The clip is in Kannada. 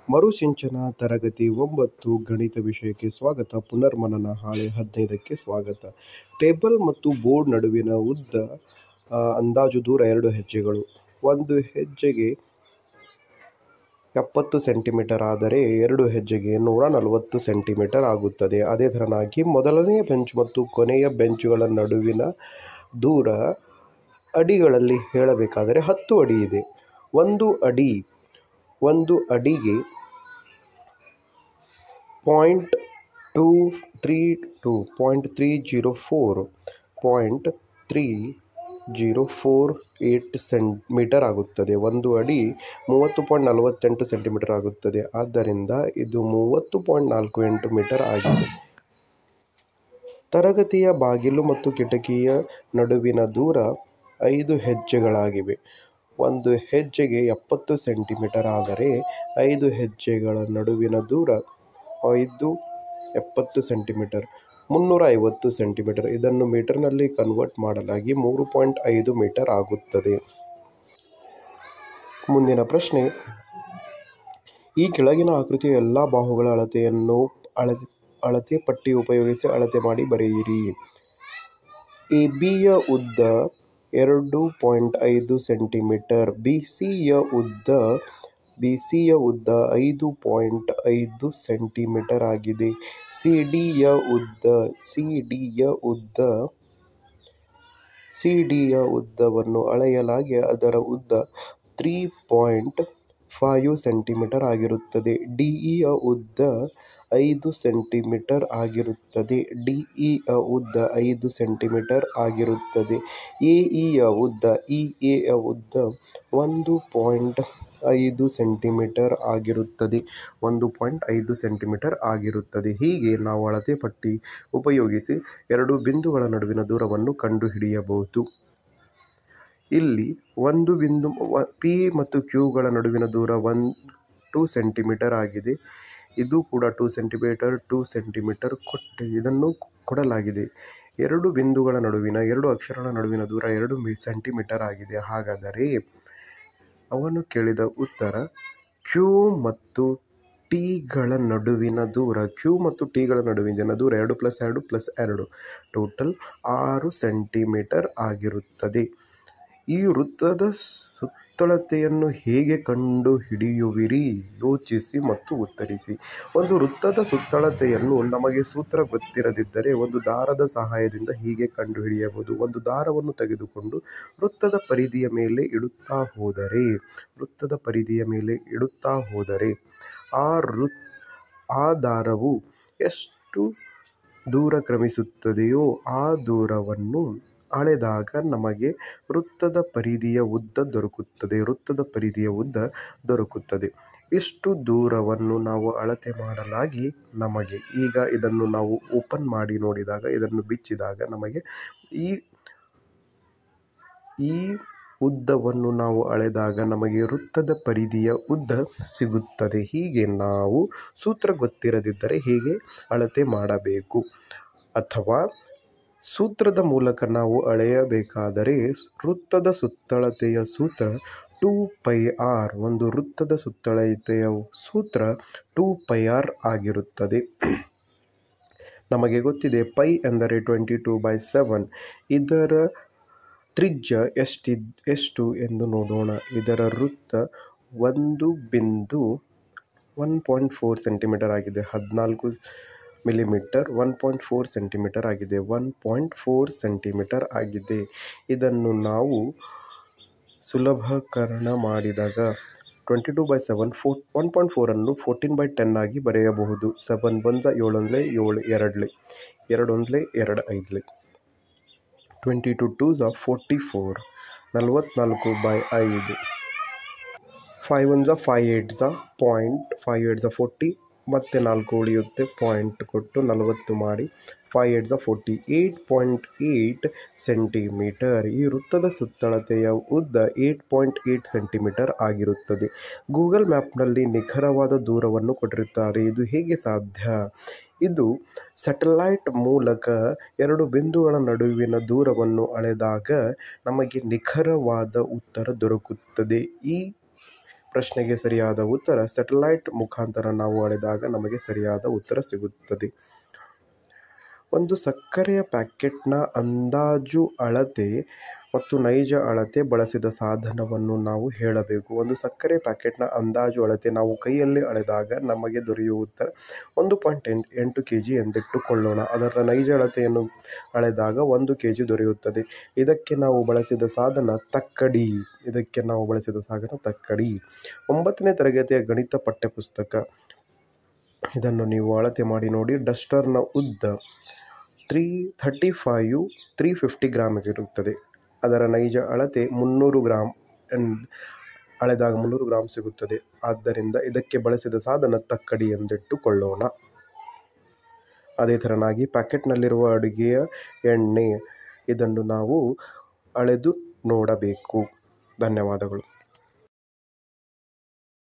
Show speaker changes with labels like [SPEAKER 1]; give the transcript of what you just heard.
[SPEAKER 1] ಮರುಸಿಂಚನ ತರಗತಿ ಒಂಬತ್ತು ಗಣಿತ ವಿಷಯಕ್ಕೆ ಸ್ವಾಗತ ಪುನರ್ಮನನ ಹಾಳೆ ಹದಿನೈದಕ್ಕೆ ಸ್ವಾಗತ ಟೇಬಲ್ ಮತ್ತು ಬೋರ್ಡ್ ನಡುವಿನ ಉದ್ದ ಅಂದಾಜು ದೂರ ಎರಡು ಹೆಜ್ಜೆಗಳು ಒಂದು ಹೆಜ್ಜೆಗೆ ಎಪ್ಪತ್ತು ಸೆಂಟಿಮೀಟರ್ ಆದರೆ ಎರಡು ಹೆಜ್ಜೆಗೆ ನೂರ ನಲವತ್ತು ಸೆಂಟಿಮೀಟರ್ ಆಗುತ್ತದೆ ಅದೇ ಥರನಾಗಿ ಮೊದಲನೆಯ ಬೆಂಚ್ ಮತ್ತು ಕೊನೆಯ ಬೆಂಚುಗಳ ನಡುವಿನ ದೂರ ಅಡಿಗಳಲ್ಲಿ ಹೇಳಬೇಕಾದರೆ ಹತ್ತು ಅಡಿ ಇದೆ ಒಂದು ಅಡಿ ಒಂದು ಅಡಿಗೆ point two three two point three zero four point three zero four eight centimetre ಆಗುತ್ತದೆ ಒಂದು ಅಡಿ ಮೂವತ್ತು ಪಾಯಿಂಟ್ ನಲವತ್ತೆಂಟು ಸೆಂಟಿಮೀಟರ್ ಆಗುತ್ತದೆ ಆದ್ದರಿಂದ ಇದು ಮೂವತ್ತು ಪಾಯಿಂಟ್ ನಾಲ್ಕು ಎಂಟು ಮೀಟರ್ ಆಗಿದೆ ತರಗತಿಯ ಬಾಗಿಲು ಮತ್ತು ಕಿಟಕಿಯ ನಡುವಿನ ದೂರ ಐದು ಹೆಜ್ಜೆಗಳಾಗಿವೆ ಒಂದು ಹೆಜ್ಜೆಗೆ ಎಪ್ಪತ್ತು ಸೆಂಟಿಮೀಟರ್ ಆದರೆ ಐದು ಹೆಜ್ಜೆಗಳ ನಡುವಿನ ದೂರ ಐದು ಎಪ್ಪತ್ತು ಸೆಂಟಿಮೀಟರ್ ಮುನ್ನೂರ ಐವತ್ತು ಸೆಂಟಿಮೀಟರ್ ಇದನ್ನು ಮೀಟರ್ನಲ್ಲಿ ಕನ್ವರ್ಟ್ ಮಾಡಲಾಗಿ ಮೂರು ಪಾಯಿಂಟ್ ಐದು ಮೀಟರ್ ಆಗುತ್ತದೆ ಮುಂದಿನ ಪ್ರಶ್ನೆ ಈ ಕೆಳಗಿನ ಆಕೃತಿಯ ಎಲ್ಲ ಬಾಹುಗಳ ಅಳತೆಯನ್ನು ಅಳತೆ ಅಳತೆ ಪಟ್ಟಿ ಉಪಯೋಗಿಸಿ ಅಳತೆ ಮಾಡಿ ಬರೆಯಿರಿ ಎ ಬಿಯ ಉದ್ದ ಎರಡು ಪಾಯಿಂಟ್ ಐದು ಸೆಂಟಿಮೀಟರ್ ಬಿ ಸಿಯ ಉದ್ದ ಬಿ ಸಿಯ ಉದ್ದ ಐದು ಪಾಯಿಂಟ್ ಐದು ಸೆಂಟಿಮೀಟರ್ ಆಗಿದೆ ಸಿ ಡಿಯ ಉದ್ದ ಸಿ ಡಿಯ ಉದ್ದ ಸಿ ಡಿಯ ಉದ್ದವನ್ನು ಅಳೆಯಲಾಗಿ ಅದರ ಉದ್ದ ತ್ರೀ ಪಾಯಿಂಟ್ ಫೈವ್ ಸೆಂಟಿಮೀಟರ್ ಆಗಿರುತ್ತದೆ ಡಿ ಇಯ ಉದ್ದ ಐದು ಸೆಂಟಿಮೀಟರ್ ಆಗಿರುತ್ತದೆ ಡಿ ಇಯ ಉದ್ದ ಐದು ಸೆಂಟಿಮೀಟರ್ ಆಗಿರುತ್ತದೆ ಎ ಇಯ ಉದ್ದ ಇ ಎಯ ಉದ್ದ ಒಂದು ಪಾಯಿಂಟ್ ಐದು ಸೆಂಟಿಮೀಟರ್ ಆಗಿರುತ್ತದೆ ಒಂದು ಪಾಯಿಂಟ್ ಐದು ಸೆಂಟಿಮೀಟರ್ ಆಗಿರುತ್ತದೆ ಹೀಗೆ ನಾವು ಅಳತೆ ಪಟ್ಟಿ ಉಪಯೋಗಿಸಿ ಎರಡು ಬಿಂದುಗಳ ನಡುವಿನ ದೂರವನ್ನು ಕಂಡುಹಿಡಿಯಬಹುದು ಇಲ್ಲಿ ಒಂದು ಬಿಂದು ಪಿ ಮತ್ತು ಕ್ಯೂಗಳ ನಡುವಿನ ದೂರ ಒನ್ ಟೂ ಸೆಂಟಿಮೀಟರ್ ಆಗಿದೆ ಇದು ಕೂಡ ಟೂ ಸೆಂಟಿಮೀಟರ್ ಟೂ ಸೆಂಟಿಮೀಟರ್ ಕೊಟ್ಟು ಇದನ್ನು ಕೊಡಲಾಗಿದೆ ಎರಡು ಬಿಂದುಗಳ ನಡುವಿನ ಎರಡು ಅಕ್ಷರಗಳ ನಡುವಿನ ದೂರ ಎರಡು ಮೀ ಸೆಂಟಿಮೀಟರ್ ಆಗಿದೆ ಹಾಗಾದರೆ ಅವನು ಕೇಳಿದ ಉತ್ತರ ಕ್ಯೂ ಮತ್ತು ಟಿಗಳ ನಡುವಿನ ದೂರ ಕ್ಯೂ ಮತ್ತು ಟಿಗಳ ನಡುವಿನ ದೂರ ಎರಡು ಪ್ಲಸ್ ಎರಡು ಪ್ಲಸ್ ಎರಡು ಟೋಟಲ್ ಆರು ಸೆಂಟಿಮೀಟರ್ ಆಗಿರುತ್ತದೆ ಈ ವೃತ್ತದ ಸುತ್ತಳತೆಯನ್ನು ಹೇಗೆ ಕಂಡು ಹಿಡಿಯುವಿರಿ ಯೋಚಿಸಿ ಮತ್ತು ಉತ್ತರಿಸಿ ಒಂದು ವೃತ್ತದ ಸುತ್ತಳತೆಯನ್ನು ನಮಗೆ ಸೂತ್ರ ಗೊತ್ತಿರದಿದ್ದರೆ ಒಂದು ದಾರದ ಸಹಾಯದಿಂದ ಹೀಗೆ ಕಂಡುಹಿಡಿಯಬಹುದು ಒಂದು ದಾರವನ್ನು ತೆಗೆದುಕೊಂಡು ವೃತ್ತದ ಪರಿಧಿಯ ಮೇಲೆ ಇಡುತ್ತಾ ಹೋದರೆ ವೃತ್ತದ ಪರಿಧಿಯ ಮೇಲೆ ಇಡುತ್ತಾ ಹೋದರೆ ಆ ವೃ ಆ ದಾರವು ಎಷ್ಟು ದೂರ ಕ್ರಮಿಸುತ್ತದೆಯೋ ಆ ದೂರವನ್ನು ಅಳೆದಾಗ ನಮಗೆ ವೃತ್ತದ ಪರಿಧಿಯ ಉದ್ದ ದೊರಕುತ್ತದೆ ವೃತ್ತದ ಪರಿಧಿಯ ಉದ್ದ ದೊರಕುತ್ತದೆ ಇಷ್ಟು ದೂರವನ್ನು ನಾವು ಅಳತೆ ಮಾಡಲಾಗಿ ನಮಗೆ ಈಗ ಇದನ್ನು ನಾವು ಓಪನ್ ಮಾಡಿ ನೋಡಿದಾಗ ಇದನ್ನು ಬಿಚ್ಚಿದಾಗ ನಮಗೆ ಈ ಈ ಉದ್ದವನ್ನು ನಾವು ಅಳೆದಾಗ ನಮಗೆ ವೃತ್ತದ ಪರಿಧಿಯ ಉದ್ದ ಸಿಗುತ್ತದೆ ಹೀಗೆ ನಾವು ಸೂತ್ರ ಗೊತ್ತಿರದಿದ್ದರೆ ಹೀಗೆ ಅಳತೆ ಮಾಡಬೇಕು ಅಥವಾ ಸೂತ್ರದ ಮೂಲಕ ನಾವು ಅಳೆಯಬೇಕಾದರೆ ವೃತ್ತದ ಸುತ್ತಳತೆಯ ಸೂತ್ರ ಟೂ ಪೈ ಆರ್ ಒಂದು ವೃತ್ತದ ಸುತ್ತಳತೆಯ ಸೂತ್ರ ಟೂ ಪೈ ಆರ್ ಆಗಿರುತ್ತದೆ ನಮಗೆ ಗೊತ್ತಿದೆ ಪೈ ಎಂದರೆ ಟ್ವೆಂಟಿ ಟೂ ಬೈ ಸೆವೆನ್ ಇದರ ತ್ರಿಜ್ಯ ಎಷ್ಟಿದ್ ಎಷ್ಟು ಎಂದು ನೋಡೋಣ ಇದರ ವೃತ್ತ ಒಂದು ಬಿಂದು ಒನ್ ಪಾಯಿಂಟ್ ಫೋರ್ ಸೆಂಟಿಮೀಟರ್ ಆಗಿದೆ ಹದಿನಾಲ್ಕು millimetre one point four centimetre ಆಗಿದೆ ಒನ್ ಪಾಯಿಂಟ್ ಫೋರ್ ಸೆಂಟಿಮೀಟರ್ ಆಗಿದೆ ಇದನ್ನು ನಾವು ಸುಲಭಕರಣ ಮಾಡಿದಾಗ twenty two by seven four one point ಫೋರನ್ನು ಫೋರ್ಟೀನ್ ಬೈ ಟೆನ್ ಆಗಿ ಬರೆಯಬಹುದು ಸೆವೆನ್ ಬಂದ ಏಳೊಂದಲೇ ಏಳು ಎರಡಲೆ ಎರಡೊಂದಲೇ ಎರಡು ಐದಲೆ ಟ್ವೆಂಟಿ ಟು ಟೂ ಝ ಫೋರ್ಟಿ ಫೋರ್ ನಲವತ್ತ್ನಾಲ್ಕು ಬೈ ಐದು ಫೈವ್ ಒನ್ ಝ ಫೈವ್ ಏಟ್ ಝ ಪಾಯಿಂಟ್ ಫೈವ್ ಏಟ್ ಝ ಫೋರ್ಟಿ ಮತ್ತು ನಾಲ್ಕು ಉಳಿಯುತ್ತೆ ಪಾಯಿಂಟ್ ಕೊಟ್ಟು ನಲವತ್ತು ಮಾಡಿ ಫೈವ್ ಏಟ್ ಝ forty eight point eight centimetre ಈ ವೃತ್ತದ ಸುತ್ತಳತೆಯ ಉದ್ದ ಏಯ್ಟ್ ಪಾಯಿಂಟ್ ಏಯ್ಟ್ ಸೆಂಟಿಮೀಟರ್ ಆಗಿರುತ್ತದೆ ಗೂಗಲ್ ಮ್ಯಾಪ್ನಲ್ಲಿ ನಿಖರವಾದ ದೂರವನ್ನು ಕೊಟ್ಟಿರುತ್ತಾರೆ ಇದು ಹೇಗೆ ಸಾಧ್ಯ ಇದು ಸ್ಯಾಟಲೈಟ್ ಮೂಲಕ ಎರಡು ಬಿಂದುಗಳ ನಡುವಿನ ದೂರವನ್ನು ಅಳೆದಾಗ ನಮಗೆ ನಿಖರವಾದ ಉತ್ತರ ದೊರಕುತ್ತದೆ ಈ ಪ್ರಶ್ನೆಗೆ ಸರಿಯಾದ ಉತ್ತರ ಸ್ಯಾಟಲೈಟ್ ಮುಖಾಂತರ ನಾವು ಅಳೆದಾಗ ನಮಗೆ ಸರಿಯಾದ ಉತ್ತರ ಸಿಗುತ್ತದೆ ಒಂದು ಸಕ್ಕರೆಯ ಪ್ಯಾಕೆಟ್ನ ಅಂದಾಜು ಅಳತೆ ಮತ್ತು ನೈಜ ಅಳತೆ ಬಳಸಿದ ಸಾಧನವನ್ನು ನಾವು ಹೇಳಬೇಕು ಒಂದು ಸಕ್ಕರೆ ಪ್ಯಾಕೆಟ್ನ ಅಂದಾಜು ಅಳತೆ ನಾವು ಕೈಯಲ್ಲಿ ಅಳೆದಾಗ ನಮಗೆ ದೊರೆಯುವ ಉತ್ತರ ಒಂದು ಪಾಯಿಂಟ್ ಎಂಟು ಎಂಟು ಕೆ ಜಿ ಎಂದಿಟ್ಟುಕೊಳ್ಳೋಣ ಅದರ ನೈಜ ಅಳತೆಯನ್ನು ಅಳೆದಾಗ ಒಂದು ಕೆ ಜಿ ದೊರೆಯುತ್ತದೆ ಇದಕ್ಕೆ ನಾವು ಬಳಸಿದ ಸಾಧನ ತಕ್ಕಡಿ ಇದಕ್ಕೆ ನಾವು ಬಳಸಿದ ಸಾಧನ ತಕ್ಕಡಿ ಒಂಬತ್ತನೇ ತರಗತಿಯ ಗಣಿತ ಪಠ್ಯಪುಸ್ತಕ ಇದನ್ನು ನೀವು ಅಳತೆ ಮಾಡಿ ನೋಡಿ ಡಸ್ಟರ್ನ ಉದ್ದ three thirty five three fifty ಗ್ರಾಮಿಗಿರುತ್ತದೆ ಅದರ ನೈಜ ಅಳತೆ ಮುನ್ನೂರು ಗ್ರಾಮ್ ಎನ್ ಅಳೆದಾಗ ಮುನ್ನೂರು ಗ್ರಾಮ್ ಸಿಗುತ್ತದೆ ಆದ್ದರಿಂದ ಇದಕ್ಕೆ ಬಳಸಿದ ಸಾಧನ ತಕ್ಕಡಿ ಎಂದಿಟ್ಟುಕೊಳ್ಳೋಣ ಅದೇ ಥರನಾಗಿ ಪ್ಯಾಕೆಟ್ನಲ್ಲಿರುವ ಅಡುಗೆಯ ಎಣ್ಣೆ ಇದನ್ನು ನಾವು ಅಳೆದು ನೋಡಬೇಕು ಧನ್ಯವಾದಗಳು